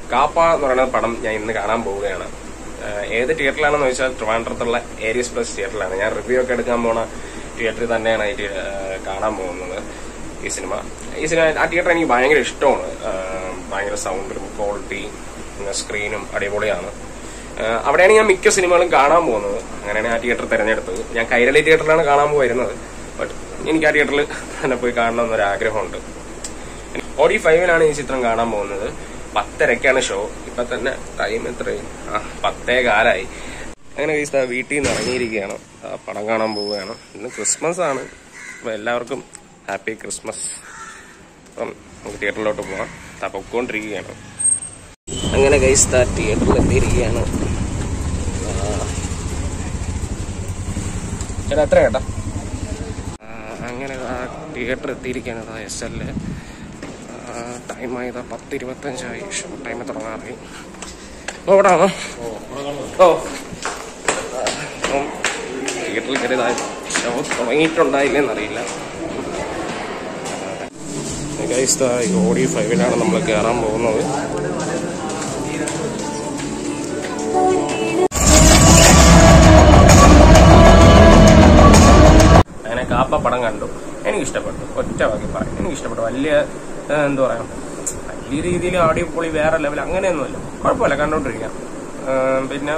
കാപ്പ എന്ന് പറയുന്ന പടം ഞാൻ ഇന്ന് കാണാൻ പോവുകയാണ് ഏഹ് ഏത് തിയേറ്ററിലാണെന്ന് ചോദിച്ചാൽ ട്രിവാൻഡ്രത്തുള്ള ഏരിയസ് പ്ലസ് തിയേറ്ററിലാണ് ഞാൻ റിവ്യൂ ഒക്കെ എടുക്കാൻ പോണ തിയേറ്ററിൽ തന്നെയാണ് ഈ തി- ഏഹ് കാണാൻ പോകുന്നത് ഈ സിനിമ ഈ സിനിമ ആ തിയേറ്റർ എനിക്ക് ഭയങ്കര ഇഷ്ടമാണ് ഏഹ് ഭയങ്കര സൗണ്ടും ക്വാളിറ്റി പിന്നെ സ്ക്രീനും അടിപൊളിയാണ് ഏഹ് അവിടെയാണ് ഞാൻ മിക്ക സിനിമകളും കാണാൻ പോകുന്നത് അങ്ങനെയാണ് ആ തിയേറ്റർ തിരഞ്ഞെടുത്തത് ഞാൻ കൈരളി തിയേറ്ററിലാണ് കാണാൻ പോയിരുന്നത് ബട്ട് എനിക്ക് ആ തിയേറ്ററിൽ തന്നെ പോയി കാണണം എന്നൊരു ആഗ്രഹമുണ്ട് ഓഡി ഫൈവിലാണ് ഈ ചിത്രം കാണാൻ പോകുന്നത് പത്തരക്കാണ് ഷോ ഇപ്പൊ തന്നെ ടൈം എത്രയും ആ പത്തേ കാലായി അങ്ങനെ ഈ സ്ഥ- വീട്ടിൽ നിന്ന് ഇറങ്ങിയിരിക്കുകയാണ് ആ പടം കാണാൻ പോവുകയാണ് ഇന്ന് ക്രിസ്മസ് ആണ് അപ്പൊ എല്ലാവർക്കും ഹാപ്പി ക്രിസ്മസ് അപ്പം നമുക്ക് തിയേറ്ററിലോട്ട് പോവാം ആ പൊക്കോണ്ടിരിക്കുകയാണ് അങ്ങനെ കൈസ് തിയേറ്ററിൽ എത്തിയിരിക്കുകയാണ് ചേട്ടാ എത്ര ചേട്ടാ ആ, അങ്ങനെ ആ തിയേറ്റർ എത്തിയിരിക്കുകയാണ് എസ് എൽ ടൈം ആയത് പത്ത് ഇരുപത്തഞ്ചായി ഷോ ടൈം തുടങ്ങാറായി ഓ ഇവിടെ ആണോ ഓ അപ്പം തിയേറ്ററിൽ കയറിയതായി ഷോ തുടങ്ങിയിട്ടുണ്ടായില്ലെന്നറിയില്ല ഗൈസ് ഓഡി ഫൈവിലാണ് നമ്മൾ കയറാൻ പോകുന്നത് അങ്ങനെ കാപ്പ പടം കണ്ടു എനിക്ക് ഇഷ്ടപ്പെട്ടു ഒറ്റ വാക്കി പറയാം എനിക്ക് ഇഷ്ടപ്പെട്ടു വലിയ ഏഹ്, എന്താ പറയാ വലിയ രീതിയിൽ ആഡിയോ പൊളി വേറെ ലെവൽ അങ്ങനെയൊന്നുമല്ല കുഴപ്പമില്ല കണ്ടോണ്ടിരിക്കാം ഏഹ്, പിന്നെ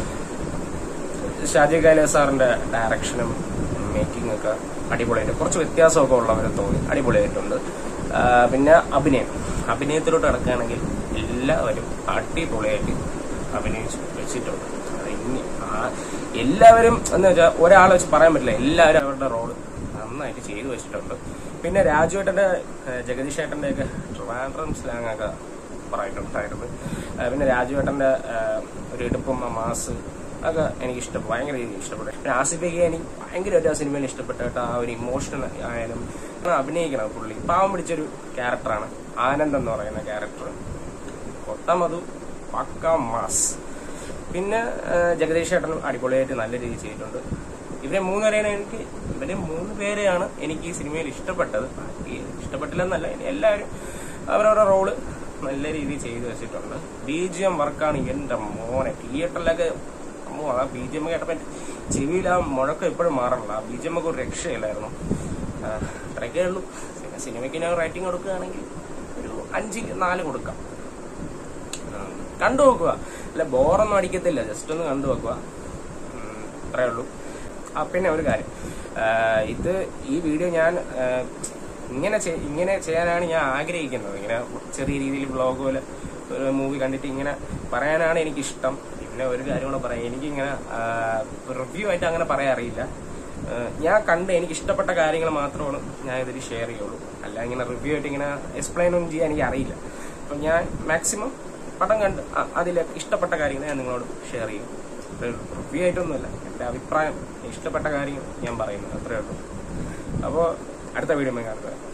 ഷാജി കൈല സാറിന്റെ ഡയറക്ഷനും മേക്കിംഗ് ഒക്കെ അടിപൊളിയായിട്ട് കുറച്ച് വ്യത്യാസമൊക്കെ ഉള്ളവരെ തോന്നി അടിപൊളിയായിട്ടുണ്ട് ആഹ് പിന്നെ അഭിനയം അഭിനയത്തിലോട്ട് കിടക്കുകയാണെങ്കിൽ എല്ലാവരും അടിപൊളിയായിട്ട് അഭിനയിച്ച് വെച്ചിട്ടുണ്ട് അത് ഇനി ആ- എല്ലാവരും എന്ന് വെച്ചാൽ ഒരാളെ വെച്ച് പറയാൻ പറ്റില്ല എല്ലാവരും അവരുടെ റോള് നന്നായിട്ട് ചെയ്തു വെച്ചിട്ടുണ്ട് പിന്നെ രാജുവേട്ടന്റെ ഏഹ് ജഗദീഷ് ഏട്ടന്റെ ഒക്കെ ട്രിവാൻഡ്രം സ്ലാങ് ഒക്കെ പറഞ്ഞിട്ടുണ്ടായിരുന്നു ഏഹ് പിന്നെ രാജുവേട്ടന്റെ ഏഹ് ഒരു ഇടുപ്പും ആ മാസ് ഒക്കെ എനിക്ക് ഇഷ്ടപ്പെട്ടു ഭയങ്കര രീതിയിൽ ഇഷ്ടപ്പെട്ടു പിന്നെ ആസിഫിക്ക് എനിക്ക് ഭയങ്കരമായിട്ട് ആ സിനിമയിൽ ഇഷ്ടപ്പെട്ട കേട്ടോ ആ ഒരു ഇമോഷണൽ ആയാലും ആ അഭിനയിക്കണം പുള്ളി പാവം പിടിച്ചൊരു ക്യാരക്ടറാണ് ആനന്ദ് എന്ന് പറയുന്ന ക്യാരക്ടർ കൊട്ടമതു പക്ക മാസ് പിന്നെ ആ, ജഗദീഷ് ഏട്ടൻ അടിപൊളിയായിട്ട് നല്ല രീതിയിൽ ചെയ്തിട്ടുണ്ട് ഇവരെ മൂന്നുപേരെയാണ് എനിക്ക് ഇവരെ മൂന്ന് പേരെയാണ് എനിക്ക് ഈ സിനിമയിൽ ഇഷ്ടപ്പെട്ടത് ബാക്കി ഇഷ്ടപ്പെട്ടില്ലെന്നല്ല ഇനി എല്ലാവരും അവരവരുടെ റോള് നല്ല രീതിയിൽ ചെയ്തു വെച്ചിട്ടുണ്ട് ബി ജി എം വർക്കാണ് എന്റെ മോനെ തിയേറ്ററിലൊക്കെ അമ്മോ, ആ ബി ജി എം കേട്ടപ്പോ എന്റെ ചെവിയിൽ ആ മുഴക്കം ഇപ്പോഴും മാറണില്ല ആ ബി ജി എം ഒക്കെ ഒരു രക്ഷയില്ലായിരുന്നു ആ, അത്രയൊക്കെ ഉള്ളൂ പിന്നെ സിനിമയ്ക്ക് ഞാൻ റേറ്റിംഗ് കൊടുക്കുകയാണെങ്കിൽ ഒരു അഞ്ച് നാല് കൊടുക്കാം ഉം, കണ്ടു നോക്കുക അല്ല ബോറൊന്നും അടിക്കത്തില്ല ജസ്റ്റ് ഒന്ന് കണ്ടു നോക്കുക ഉം, അത്രേ ഉള്ളൂ ആ പിന്നെ ഒരു കാര്യം ആ, ഇത് ഈ വീഡിയോ ഞാൻ ആ, ഇങ്ങനെ ചെയ്- ഇങ്ങനെ ചെയ്യാനാണ് ഞാൻ ആഗ്രഹിക്കുന്നത് ഇങ്ങനെ ചെറിയ രീതിയിൽ വ്ളോഗ് പോലെ ഒരു മൂവി കണ്ടിട്ട് ഇങ്ങനെ പറയാനാണ് എനിക്കിഷ്ടം പിന്നെ ഒരു കാര്യം കൂടെ പറയാം എനിക്കിങ്ങനെ റിവ്യൂ ആയിട്ട് അങ്ങനെ പറയാൻ അറിയില്ല ആ, ഞാൻ കണ്ട് എനിക്ക് ഇഷ്ടപ്പെട്ട കാര്യങ്ങൾ മാത്രമാണ് ഞാൻ ഇതിൽ ഷെയർ ചെയ്യുള്ളൂ അല്ല ഇങ്ങനെ റിവ്യൂ ആയിട്ട് ഇങ്ങനെ എക്സ്പ്ലെയിൻ ഒന്നും ചെയ്യാൻ എനിക്ക് അറിയില്ല അപ്പം ഞാൻ മാക്സിമം പടം കണ്ട് അ- അതിലെ ഇഷ്ടപ്പെട്ട കാര്യങ്ങൾ ഞാൻ നിങ്ങളോട് ഷെയർ ചെയ്യും റിവ്യൂ ആയിട്ടൊന്നുമല്ല എൻ്റെ അഭിപ്രായം ഇഷ്ടപ്പെട്ട കാര്യങ്ങൾ ഞാൻ പറയുന്നു അത്രേ ഉള്ളൂ അപ്പോൾ അടുത്ത വീഡിയോ കാണുക